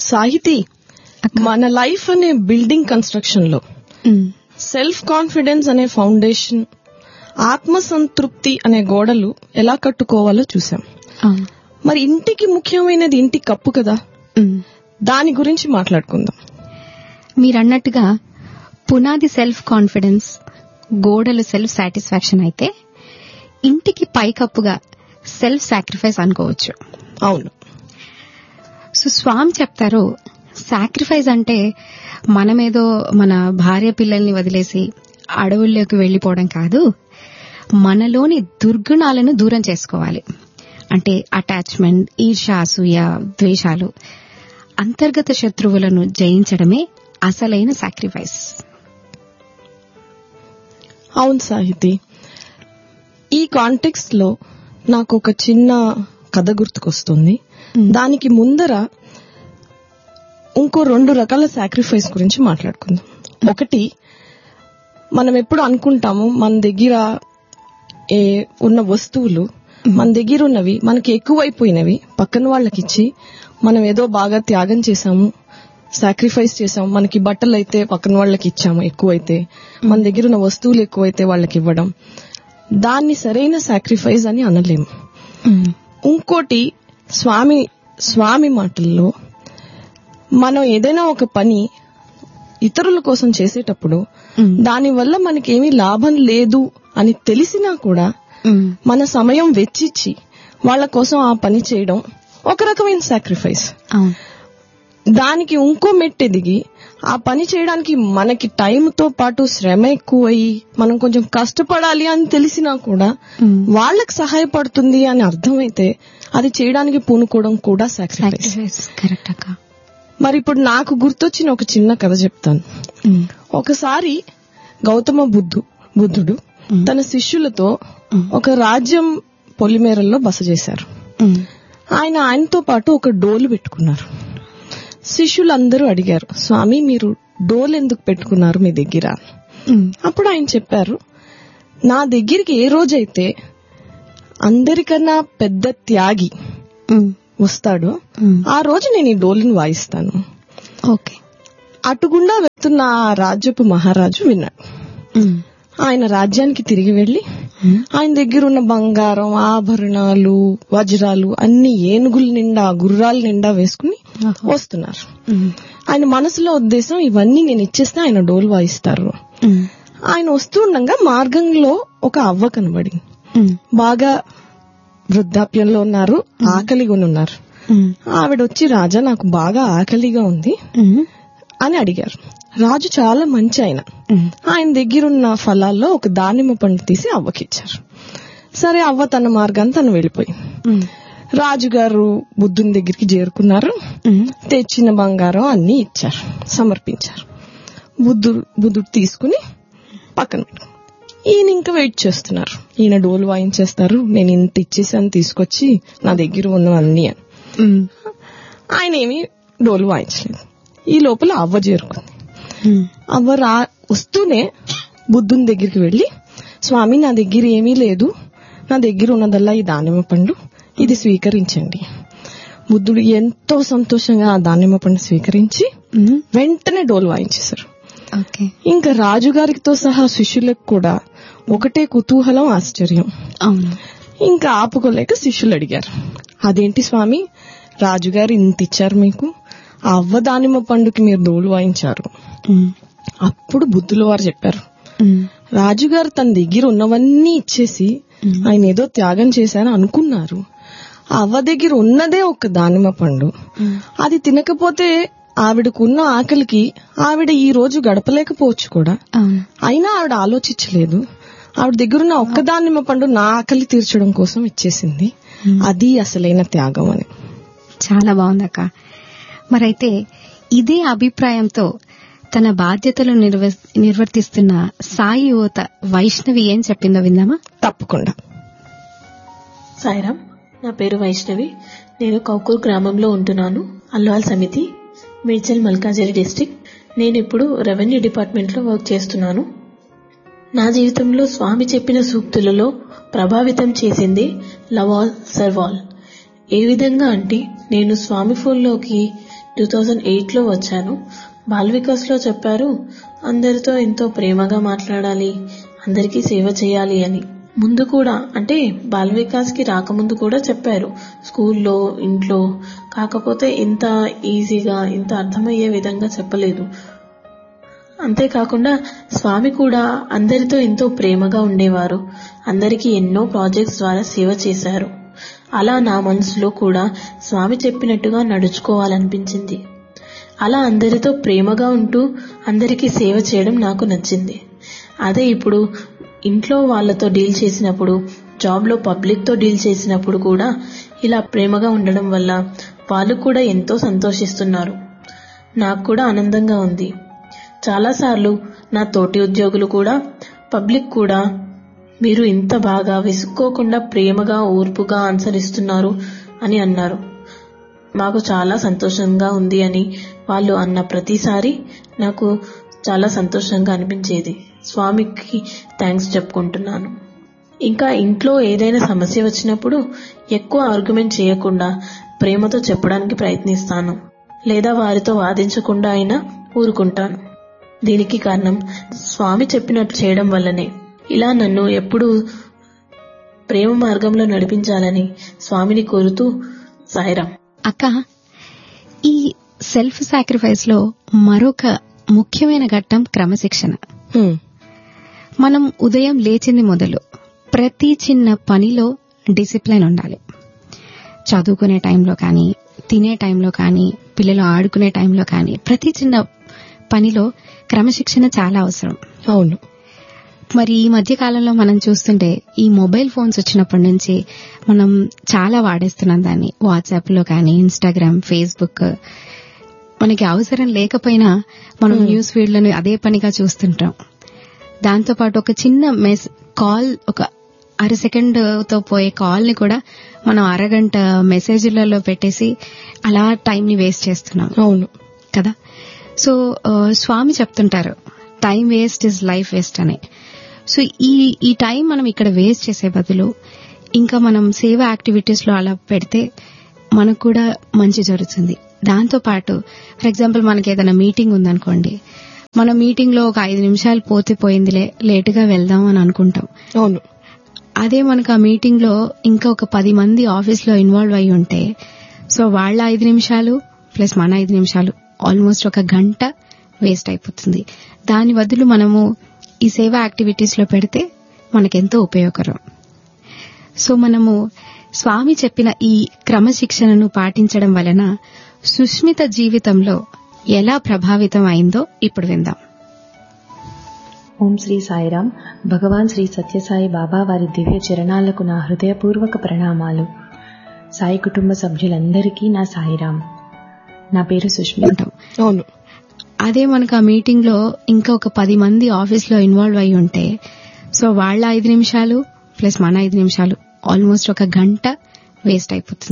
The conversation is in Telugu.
సాహితీ మన లైఫ్ అనే బిల్డింగ్ కన్స్ట్రక్షన్ లో ఉమ్, సెల్ఫ్ కాన్ఫిడెన్స్ అనే ఫౌండేషన్ ఆత్మ సంతృప్తి అనే గోడలు ఎలా కట్టుకోవాలో చూసాం అవును మరి ఇంటికి ముఖ్యమైనది ఇంటి కప్పు కదా ఉమ్. దాని గురించి మాట్లాడుకుందాం మీరన్నట్టుగా పునాది సెల్ఫ్ కాన్ఫిడెన్స్ గోడలు సెల్ఫ్ సాటిస్ఫాక్షన్ అయితే ఇంటికి పైకప్పుగా సెల్ఫ్ సాక్రిఫైస్ అనుకోవచ్చు అవును సో స్వామి చెప్తారు సాక్రిఫైస్ అంటే మనమేదో మన భార్య పిల్లల్ని వదిలేసి అడవుల్లోకి వెళ్లిపోవడం కాదు మనలోని దుర్గుణాలను దూరం చేసుకోవాలి అంటే అటాచ్మెంట్ ఈర్ష అసూయ ద్వేషాలు అంతర్గత శత్రువులను జయించడమే అసలైన సాక్రిఫైస్ అవును సాహితి ఈ కాంటెక్స్ట్ లో నాకు ఒక చిన్న కథ గుర్తుకొస్తుంది దానికి ముందర ఇంకో రెండు రకాల సాక్రిఫైస్ గురించి మాట్లాడుకుందాం ఒకటి మనం ఎప్పుడు అనుకుంటాము మన దగ్గర ఏ ఉన్న వస్తువులు మన దగ్గర ఉన్నవి మనకి ఎక్కువైపోయినవి పక్కన వాళ్ళకి ఇచ్చి మనం ఏదో బాగా త్యాగం చేశాము సాక్రిఫైస్ చేసాము మనకి బట్టలు అయితే పక్కన వాళ్ళకి ఇచ్చాము ఎక్కువైతే మన దగ్గర ఉన్న వస్తువులు ఎక్కువైతే వాళ్ళకి ఇవ్వడం దాన్ని సరైన సాక్రిఫైస్ అని అనలేము ఇంకోటి స్వామి స్వామి మాటల్లో మనం ఏదైనా ఒక పని ఇతరుల కోసం చేసేటప్పుడు దాని వల్ల మనకేమీ లాభం లేదు అని తెలిసినా కూడా మన సమయం వెచ్చిచ్చి వాళ్ళ కోసం ఆ పని చేయడం ఒక రకమైన సాక్రిఫైస్ అవును దానికి ఇంకో మెట్టు ఎదిగి ఆ పని చేయడానికి మనకి టైంతో పాటు శ్రమ ఎక్కువయ్యి మనం కొంచెం కష్టపడాలి అని తెలిసినా కూడా వాళ్ళకి సహాయపడుతుంది అని అర్థమైతే అది చేయడానికి పూనుకోవడం కూడా సాక్రిఫైస్ సాక్రిఫైస్ కరెక్ట్ అక్క మరి ఇప్పుడు నాకు గుర్తొచ్చిన ఒక చిన్న కథ చెప్తాను ఒకసారి గౌతమ బుద్ధు బుద్ధుడు తన శిష్యులతో ఒక రాజ్యం పొలిమేరల్లో బస చేశారు ఆయన ఆయనతో పాటు ఒక డోలు పెట్టుకున్నారు శిష్యులందరూ అడిగారు స్వామి మీరు డోలు ఎందుకు పెట్టుకున్నారు మీ దగ్గర అప్పుడు ఆయన చెప్పారు నా దగ్గరికి ఏ రోజైతే అందరికన్నా పెద్ద త్యాగి వస్తాడో ఆ రోజు నేను ఈ డోలుని వాయిస్తాను ఓకే అటుగుండా వెళ్తున్న ఆ రాజ్యపు మహారాజు విన్నాడు ఆయన రాజ్యానికి తిరిగి వెళ్లి ఆయన దగ్గర ఉన్న బంగారం ఆభరణాలు వజ్రాలు అన్ని ఏనుగుల నిండా గుర్రాల నిండా వేసుకుని వస్తున్నారు ఆయన మనసులో ఉద్దేశం ఇవన్నీ నేను ఇచ్చేస్తే ఆయన డోలు వాయిస్తారు ఆయన వస్తుండగా మార్గంలో ఒక అవ్వ కనబడింది బాగా వృద్ధాప్యంలో ఉన్నారు ఆకలిగా ఉన్నారు ఆవిడ వచ్చి రాజా నాకు బాగా ఆకలిగా ఉంది అని అడిగారు రాజు చాలా మంచి ఆయన ఆయన దగ్గరున్న ఫలాల్లో ఒక దానిమ్మ పండు తీసి అవ్వకిచ్చారు సరే అవ్వ తన మార్గాన్ని తను వెళ్ళిపోయింది రాజుగారు బుద్ధుని దగ్గరికి చేరుకున్నారు తెచ్చిన బంగారం అన్ని ఇచ్చారు సమర్పించారు బుద్ధుడు బుద్ధుడు తీసుకుని పక్కన పెట్టుకున్నారు ఈయన ఇంకా వెయిట్ చేస్తున్నారు ఈయన డోలు వాయించేస్తారు నేను ఇంత ఇచ్చేసాను తీసుకొచ్చి నా దగ్గర ఉన్నవన్నీ అని ఆయన ఏమి డోలు వాయించలేదు ఈ లోపల అవ్వ చేరుకుంది అవ్వ రా వస్తూనే బుద్ధుని దగ్గరికి వెళ్లి స్వామి నా దగ్గర ఏమీ లేదు నా దగ్గర ఉన్నదల్లా ఈ దానిమ్మ పండు ఇది స్వీకరించండి బుద్ధుడు ఎంతో సంతోషంగా ఆ దానిమ్మ పండు స్వీకరించి వెంటనే డోలు వాయించేశారు ఓకే ఇంకా రాజుగారితో సహా శిష్యులకు కూడా ఒకటే కుతూహలం ఆశ్చర్యం అవును ఇంకా ఆపుకోలేక శిష్యులు అడిగారు అదేంటి స్వామి రాజుగారు ఇంత ఇచ్చారు మీకు ఆ అవ్వ దానిమ్మ పండుకి మీరు డోలు వాయించారు అప్పుడు బుద్ధుల వారు చెప్పారు రాజుగారు తన దగ్గర ఉన్నవన్నీ ఇచ్చేసి ఆయన ఏదో త్యాగం చేశారని అనుకున్నారు ఆ అవ్వ దగ్గర ఉన్నదే ఒక దానిమ్మ పండు అది తినకపోతే ఆవిడకున్న ఆకలికి ఆవిడ ఈ రోజు గడపలేకపోవచ్చు కూడా అవును అయినా ఆవిడ ఆలోచించలేదు ఆవిడ దగ్గరున్న ఒక్క దానిమ్మ పండు నా ఆకలి తీర్చడం కోసం ఇచ్చేసింది అది అసలైన త్యాగం అని చాలా బాగుందక్క మరైతే ఇదే అభిప్రాయంతో తన బాధ్యతలు నిర్వ- నిర్వర్తిస్తున్న సాయి యువత వైష్ణవి ఏం చెప్పిందో విందామా తప్పకుండా సాయిరామ్ నా పేరు వైష్ణవి నేను కౌకూర్ గ్రామంలో ఉంటున్నాను అల్వాల్ సమితి మేడ్చల్ మల్కాజిరి డిస్టిక్ నేను ఇప్పుడు రెవెన్యూ డిపార్ట్మెంట్లో వర్క్ చేస్తున్నాను నా జీవితంలో స్వామి చెప్పిన సూక్తులలో ప్రభావితం చేసింది లవ్ ఆల్ సర్వ్ ఆల్ ఏ విధంగా అంటే నేను స్వామి ఫోన్లోకి టూ థౌజండ్ ఎయిట్లో వచ్చాను బాల్ వికాస్లో చెప్పారు అందరితో ఎంతో ప్రేమగా మాట్లాడాలి అందరికీ సేవ చేయాలి అని ముందు కూడా అంటే బాల్ వికాస్కి రాకముందు కూడా చెప్పారు స్కూల్లో ఇంట్లో కాకపోతే ఇంత ఈజీగా ఇంత అర్థమయ్యే విధంగా చెప్పలేదు అంతేకాకుండా స్వామి కూడా అందరితో ఎంతో ప్రేమగా ఉండేవారు అందరికీ ఎన్నో ప్రాజెక్ట్స్ ద్వారా సేవ చేశారు అలా నా మనసులో కూడా స్వామి చెప్పినట్టుగా నడుచుకోవాలనిపించింది అలా అందరితో ప్రేమగా ఉంటూ అందరికీ సేవ చేయడం నాకు నచ్చింది అదే ఇప్పుడు ఇంట్లో వాళ్ళతో డీల్ చేసినప్పుడు జాబ్లో పబ్లిక్తో డీల్ చేసినప్పుడు కూడా ఇలా ప్రేమగా ఉండడం వల్ల వాళ్ళు కూడా ఎంతో సంతోషిస్తున్నారు నాకు కూడా ఆనందంగా ఉంది చాలాసార్లు నా తోటి ఉద్యోగులు కూడా పబ్లిక్ కూడా మీరు ఇంత బాగా విసుక్కోకుండా ప్రేమగా ఓర్పుగా అనుసరిస్తున్నారు అని అన్నారు మాకు చాలా సంతోషంగా ఉంది అని వాళ్ళు అన్న ప్రతిసారి నాకు చాలా సంతోషంగా అనిపించేది స్వామికి థ్యాంక్స్ చెప్పుకుంటున్నాను ఇంకా ఇంట్లో ఏదైనా సమస్య వచ్చినప్పుడు ఎక్కువ ఆర్గ్యుమెంట్ చేయకుండా ప్రేమతో చెప్పడానికి ప్రయత్నిస్తాను లేదా వారితో వాదించకుండా అయినా ఊరుకుంటాను దీనికి కారణం స్వామి చెప్పినట్లు చేయడం వల్లనే ఇలా నన్ను ఎప్పుడూ ప్రేమ మార్గంలో నడిపించాలని స్వామిని కోరుతూ సాయిరాం అక్క ఈ సెల్ఫ్ సాక్రిఫైస్ లో మరొక ముఖ్యమైన ఘట్టం క్రమశిక్షణ హ్మ్. మనం ఉదయం లేచింది మొదలు ప్రతి చిన్న పనిలో డిసిప్లిన్ ఉండాలి చదువుకునే టైంలో కానీ తినే టైంలో కానీ పిల్లలు ఆడుకునే టైంలో కానీ ప్రతి చిన్న పనిలో క్రమశిక్షణ చాలా అవసరం అవును మరి ఈ మధ్య కాలంలో మనం చూస్తుంటే ఈ మొబైల్ ఫోన్స్ వచ్చినప్పటి నుంచి మనం చాలా వాడేస్తున్నాం దాన్ని వాట్సాప్ లో కానీ ఇన్స్టాగ్రామ్ ఫేస్బుక్ మనకి అవసరం లేకపోయినా మనం న్యూస్ ఫీడ్లను అదే పనిగా చూస్తుంటాం దాంతో పాటు ఒక చిన్న మెస్ కాల్ ఒక అర సెకండ్ తో పోయే కాల్ ని కూడా మనం అరగంట మెసేజ్లలో పెట్టేసి అలా టైం ని వేస్ట్ చేస్తున్నాం అవును కదా సో ఆ, స్వామి చెప్తుంటారు time waste is life waste అని సో ఈ ఈ టైం మనం ఇక్కడ వేస్ట్ చేసే బదులు ఇంకా మనం సేవ యాక్టివిటీస్ లో అలా పెడితే మనకు కూడా మంచి జరుగుతుంది దాంతో పాటు ఫర్ ఎగ్జాంపుల్ మనకి ఏదైనా మీటింగ్ ఉందనుకోండి మన మీటింగ్ లో ఒక ఐదు నిమిషాలు పోతే పోయిందిలే లేటుగా వెళ్దాం అని అనుకుంటాం అవును అదే మనకు ఆ మీటింగ్ లో ఇంకా ఒక పది మంది ఆఫీస్ లో ఇన్వాల్వ్ అయి ఉంటే సో వాళ్ళ ఐదు నిమిషాలు ప్లస్ మన ఐదు నిమిషాలు ఆల్మోస్ట్ ఒక గంట వేస్ట్ అయిపోతుంది దాని బదులు మనము ఈ సేవా యాక్టివిటీస్ లో పెడితే మనకెంతో ఉపయోగకరం సో మనము స్వామి చెప్పిన ఈ క్రమశిక్షణను పాటించడం వలన సుష్మిత జీవితంలో ఎలా ప్రభావితం అయిందో ఇప్పుడు విందాం ఓం శ్రీ సాయిరాం భగవాన్ శ్రీ సత్యసాయి బాబా వారి దివ్య చరణాలకు నా హృదయపూర్వక ప్రణామాలు సాయి కుటుంబ సభ్యులందరికీ నా సాయిరాం నా పేరు సుష్మిత ఉంటాం అవును అదే మనకు ఆ మీటింగ్ లో ఇంకా ఒక పది మంది ఆఫీస్ లో ఇన్వాల్వ్ అయి ఉంటే సో వాళ్ళ ఐదు నిమిషాలు ప్లస్ మన ఐదు నిమిషాలు ఆల్మోస్ట్ ఒక గంట వేస్ట్ అయిపోతుంది